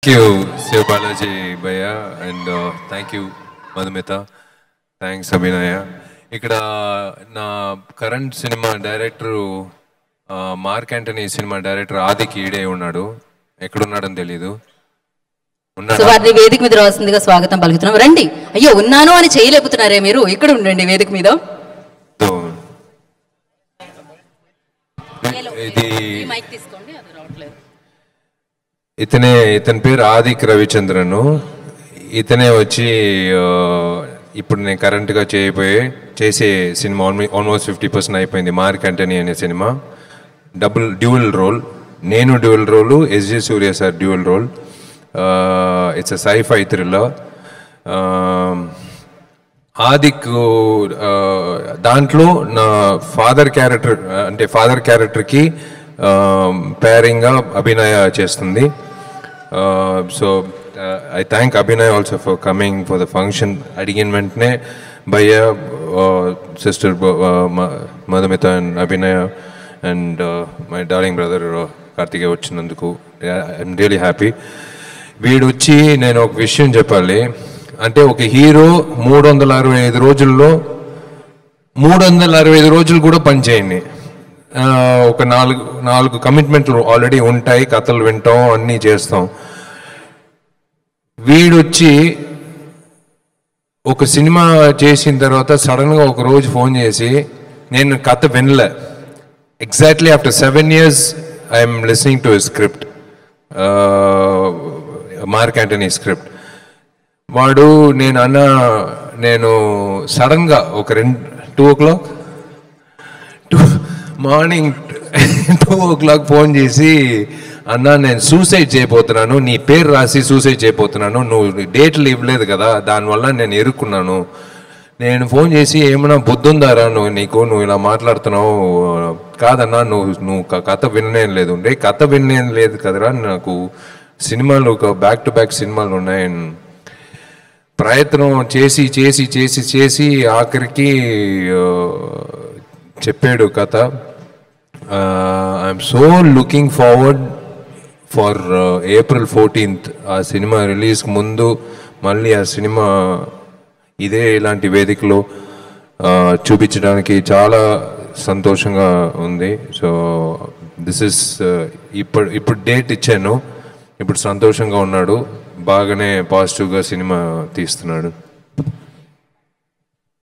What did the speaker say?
thank you Shiva Balaji భయ్య and thank you Madhumitha thanks Abhinaya ఇక్కడ నా current cinema director Mark Antony cinema director ఆదికి ఈడే ఉన్నాడు ఎక్కడున్నాడని తెలీదు సో ఉన్నాడా వారిని వేదిక మీద రావాల్సిందిగా స్వాగతం పలుకుతున్నాం రండి అయ్యో ఉన్నాను అని చేయలేపుతున్నారే మీరు ఇక్కడ ఉండండి వేదిక మీద ఇది మైక్ తీసుకోండి అది రావట్లేదు ఇతనే ఇతని పేరు ఆదిక్ రవిచంద్రన్ ఇతనే వచ్చి ఆ, ఇప్పుడు నేను కరెంట్గా చేయబోయే చేసే సినిమా ఆల్మోస్ట్ ఫిఫ్టీ పర్సెంట్ అయిపోయింది మార్క్ అంటనీ అనే సినిమా డబుల్ డ్యూయల్ రోల్ నేను dual role SJ Suryah sir dual role it's a sci fi thriller Adhik ఆ, దాంట్లో నా ఫాదర్ క్యారెక్టర్ అంటే ఫాదర్ క్యారెక్టర్కి పేరింగ్గా అభినయ చేస్తుంది so I thank Abhinay also for coming for the function అడిగిన వెంటనే భయ్య sister Madhumitha and Abhinaya and my darling brother Karthikeya వచ్చినందుకు ఐఎమ్ రియలీ హ్యాపీ వీడు వచ్చి నేను ఒక విషయం చెప్పాలి అంటే ఒక హీరో మూడు వందల అరవై ఐదు రోజుల్లో మూడు వందల అరవై ఐదు రోజులు కూడా పనిచేయండి ఆ, ఒక నాలుగు నాలుగు కమిట్మెంట్లు ఆల్రెడీ ఉంటాయి కథలు వింటాం అన్నీ చేస్తాం వీడొచ్చి ఒక సినిమా చేసిన తర్వాత సడన్గా ఒక రోజు ఫోన్ చేసి నేను కథ వినలే exactly after seven years I'm listening to script Mark Antony script వాడు నేను అన్న నేను సడన్గా ఒక రెండు two o'clock two morning two o'clock phone చేసి అన్న నేను సూసైడ్ చేయబోతున్నాను నీ పేరు రాసి సూసైడ్ చేయబోతున్నాను నువ్వు డేట్లు ఇవ్వలేదు కదా దానివల్ల నేను ఎరుక్కున్నాను నేను ఫోన్ చేసి ఏమైనా బుద్ధి ఉందారా నువ్వు నీకు నువ్వు ఇలా మాట్లాడుతున్నావు కాదన్నా నువ్వు నువ్వు క- కథ వినలేం లేదు రే కథ వినలేం లేదు కదరా నాకు సినిమాలు ఒక బ్యాక్ టు బ్యాక్ సినిమాలు ఉన్నాయి ప్రయత్నం చేసి చేసి చేసి చేసి ఆఖరికి ఆ, చెప్పాడు కథ I'm so looking forward for April fourteenth ఆ సినిమా రిలీజ్ ముందు మళ్ళీ ఆ సినిమా ఇదే ఇలాంటి వేదికలో ఆ, చూపించడానికి చాలా సంతోషంగా ఉంది సో దిస్ ఇస్ ఇప్పుడు ఇప్పుడు డేట్ ఇచ్చాను ఇప్పుడు సంతోషంగా ఉన్నాడు బాగానే పాజిటివ్గా సినిమా తీస్తున్నాడు